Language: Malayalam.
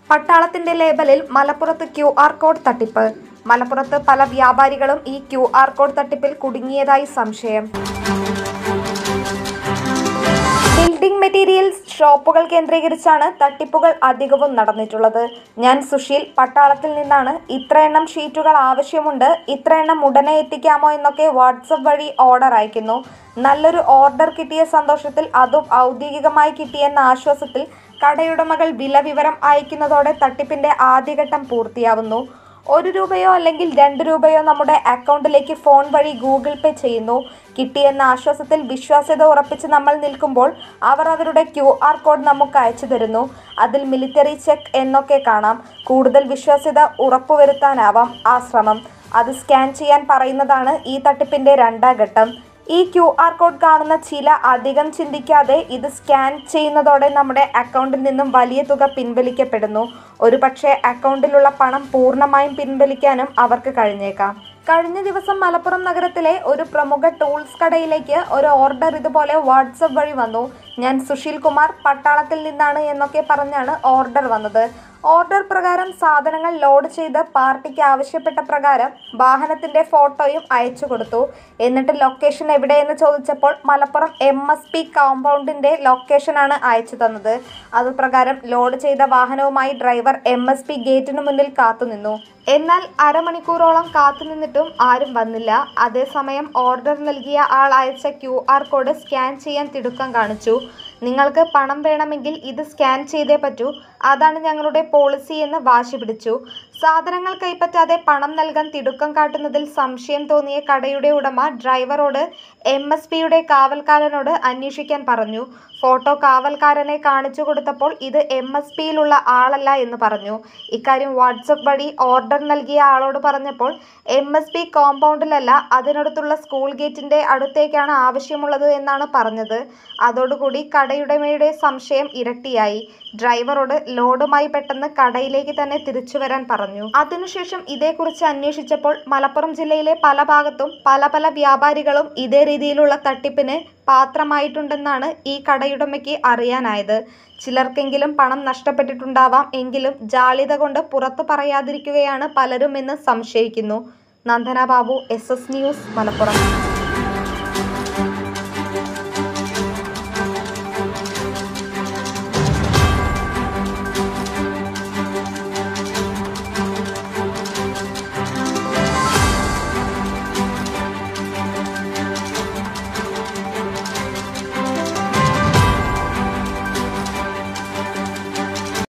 പട്ടാളത്തിന്റെ ലേബലിൽ മലപ്പുറത്ത് ക്യു ആർ കോഡ് തട്ടിപ്പ് മലപ്പുറത്ത് പല വ്യാപാരികളും ഈ ക്യു ആർ കോഡ് തട്ടിപ്പിൽ കുടുങ്ങിയതായി സംശയം ബിൽഡിംഗ് മെറ്റീരിയൽസ് ഷോപ്പുകൾ കേന്ദ്രീകരിച്ചാണ് തട്ടിപ്പുകൾ അധികവും നടന്നിട്ടുള്ളത് ഞാൻ സുശീൽ പട്ടാളത്തിൽ നിന്നാണ് ഇത്ര എണ്ണം ഷീറ്റുകൾ ആവശ്യമുണ്ട് ഇത്ര എണ്ണം ഉടനെ എത്തിക്കാമോ എന്നൊക്കെ വാട്സപ്പ് വഴി ഓർഡർ അയക്കുന്നു നല്ലൊരു ഓർഡർ കിട്ടിയ സന്തോഷത്തിൽ അതും ഔദ്യോഗികമായി കിട്ടിയെന്ന ആശ്വാസത്തിൽ കടയുടമകൾ വില വിവരം അയക്കുന്നതോടെ തട്ടിപ്പിന്റെ ആദ്യഘട്ടം പൂർത്തിയാവുന്നു ഒരു രൂപയോ അല്ലെങ്കിൽ രണ്ട് രൂപയോ നമ്മുടെ അക്കൗണ്ടിലേക്ക് ഫോൺ വഴി ഗൂഗിൾ പേ ചെയ്യുന്നു കിട്ടിയെന്ന ആശ്വാസത്തിൽ വിശ്വാസ്യത ഉറപ്പിച്ച് നമ്മൾ നിൽക്കുമ്പോൾ അവർ അവരുടെ ക്യു ആർ കോഡ് നമുക്ക് അയച്ചു തരുന്നു അതിൽ മിലിറ്ററി ചെക്ക് എന്നൊക്കെ കാണാം കൂടുതൽ വിശ്വാസ്യത ഉറപ്പുവരുത്താനാവാം ആ ശ്രമം അത് സ്കാൻ ചെയ്യാൻ പറയുന്നതാണ് ഈ തട്ടിപ്പിന്റെ രണ്ടാം ഘട്ടം ഈ ക്യു ആർ കോഡ് കാണുന്ന ചില അധികം ചിന്തിക്കാതെ ഇത് സ്കാൻ ചെയ്യുന്നതോടെ നമ്മുടെ അക്കൗണ്ടിൽ നിന്നും വലിയ തുക പിൻവലിക്കപ്പെടുന്നു ഒരുപക്ഷെ അക്കൗണ്ടിലുള്ള പണം പൂർണ്ണമായും പിൻവലിക്കാനും അവർക്ക് കഴിഞ്ഞേക്കാം കഴിഞ്ഞ ദിവസം മലപ്പുറം നഗരത്തിലെ ഒരു പ്രമുഖ ടൂൾസ് കടയിലേക്ക് ഒരു ഓർഡർ ഇതുപോലെ വാട്സപ്പ് വഴി വന്നു ഞാൻ സുശീൽ കുമാർ പട്ടാളത്തിൽ നിന്നാണ് എന്നൊക്കെ പറഞ്ഞാണ് ഓർഡർ വന്നത് ഓർഡർ പ്രകാരം സാധനങ്ങൾ ലോഡ് ചെയ്ത് പാർട്ടിക്ക് ആവശ്യപ്പെട്ട പ്രകാരം വാഹനത്തിന്റെ ഫോട്ടോയും അയച്ചു കൊടുത്തു എന്നിട്ട് ലൊക്കേഷൻ എവിടെയെന്ന് ചോദിച്ചപ്പോൾ മലപ്പുറം എം എസ് പി കോമ്പൗണ്ടിന്റെ ലൊക്കേഷനാണ് അയച്ചു തന്നത് അതുപ്രകാരം ലോഡ് ചെയ്ത വാഹനവുമായി ഡ്രൈവർ എം എസ് പി ഗേറ്റിന് മുന്നിൽ കാത്തുനിന്നു എന്നാൽ അരമണിക്കൂറോളം കാത്തുനിന്നിട്ടും ആരും വന്നില്ല അതേസമയം ഓർഡർ നൽകിയ ആൾ അയച്ച ക്യു ആർ കോഡ് സ്കാൻ ചെയ്യാൻ തിടുക്കം കാണിച്ചു നിങ്ങൾക്ക് പണം വേണമെങ്കിൽ ഇത് സ്കാൻ ചെയ്തേ പറ്റൂ അതാണ് ഞങ്ങളുടെ പോളിസി എന്ന് വാശി പിടിച്ചു സാധനങ്ങൾ കൈപ്പറ്റാതെ പണം നൽകാൻ തിടുക്കം കാട്ടുന്നതിൽ സംശയം തോന്നിയ കടയുടെ ഉടമ ഡ്രൈവറോട് എം എസ് പിയുടെ കാവൽക്കാരനോട് അന്വേഷിക്കാൻ പറഞ്ഞു ഫോട്ടോ കാവൽക്കാരനെ കാണിച്ചു കൊടുത്തപ്പോൾ ഇത് എം എസ് പിയിലുള്ള ആളല്ല എന്ന് പറഞ്ഞു ഇക്കാര്യം വാട്സപ്പ് വഴി ഓർഡർ നൽകിയ ആളോട് പറഞ്ഞപ്പോൾ എം എസ് പി കോമ്പൗണ്ടിലല്ല അതിനടുത്തുള്ള സ്കൂൾ ഗേറ്റിന്റെ അടുത്തേക്കാണ് ആവശ്യമുള്ളത് എന്നാണ് പറഞ്ഞത് അതോടുകൂടി കടയുടമയുടെ സംശയം ഇരട്ടിയായി ഡ്രൈവറോട് ലോഡുമായി പെട്ടെന്ന് കടയിലേക്ക് തന്നെ തിരിച്ചു വരാൻ പറഞ്ഞു അതിനുശേഷം ഇതേക്കുറിച്ച് അന്വേഷിച്ചപ്പോൾ മലപ്പുറം ജില്ലയിലെ പല ഭാഗത്തും പല പല വ്യാപാരികളും ഇതേ രീതിയിലുള്ള തട്ടിപ്പിന് പാത്രമായിട്ടുണ്ടെന്നാണ് ഈ കടയുടമയ്ക്ക് അറിയാനായത് ചിലർക്കെങ്കിലും പണം നഷ്ടപ്പെട്ടിട്ടുണ്ടാവാം എങ്കിലും ജാള്യത കൊണ്ട് പുറത്തു പറയാതിരിക്കുകയാണ് പലരും എന്ന് സംശയിക്കുന്നു Nandana Babu S S news Malappuram